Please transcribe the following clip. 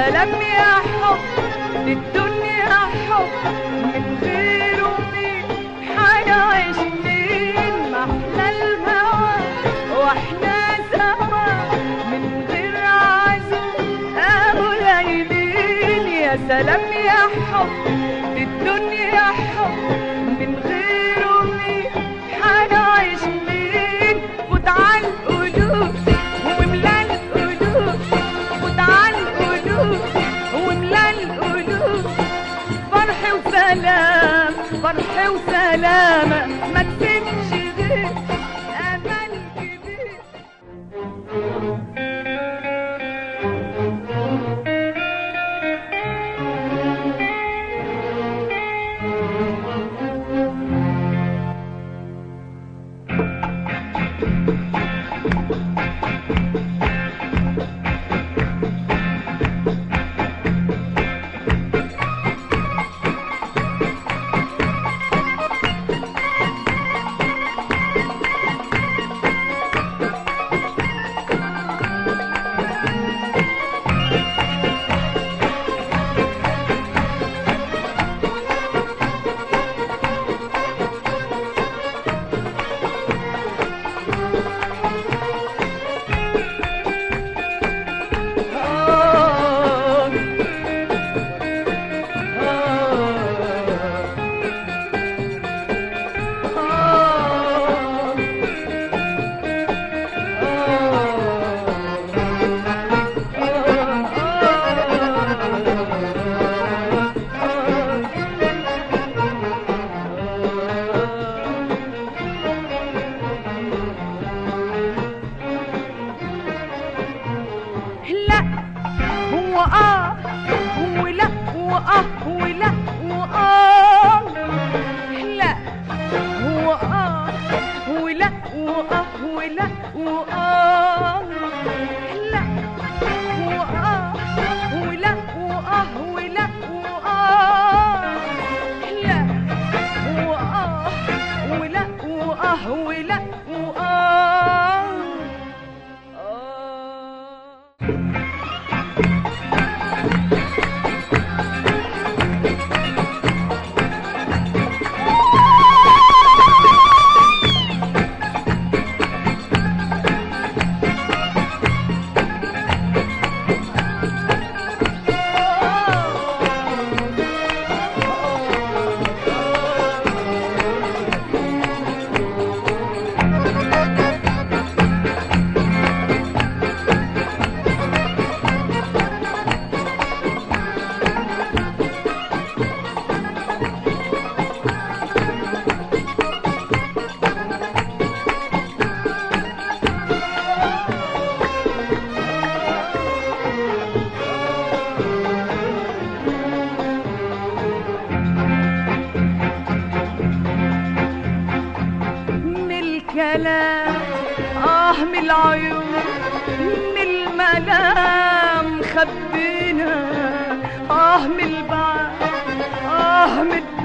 سلام يا حب للدنيا حب من غيره مين حنعيش مين محلى الهوى واحنا سوا من غير عزم قليلين يا سلام يا حب للدنيا حب من غيره مين حنعيش مين فوت على القلوب وملا القلوب فوت على القلوب وملا القلوب فرح وسلام فرح وسلامة ما تسيبش غير أمل كبير آه لا هو اه هو لا واه ولا واه لا هو اه ولا واه ولا واه لا هو اه ولا واه ولا واه لا هو اه ولا واه ولا واه آه من الكلام آه من العيون من الملام خبينا آه من البعد آه من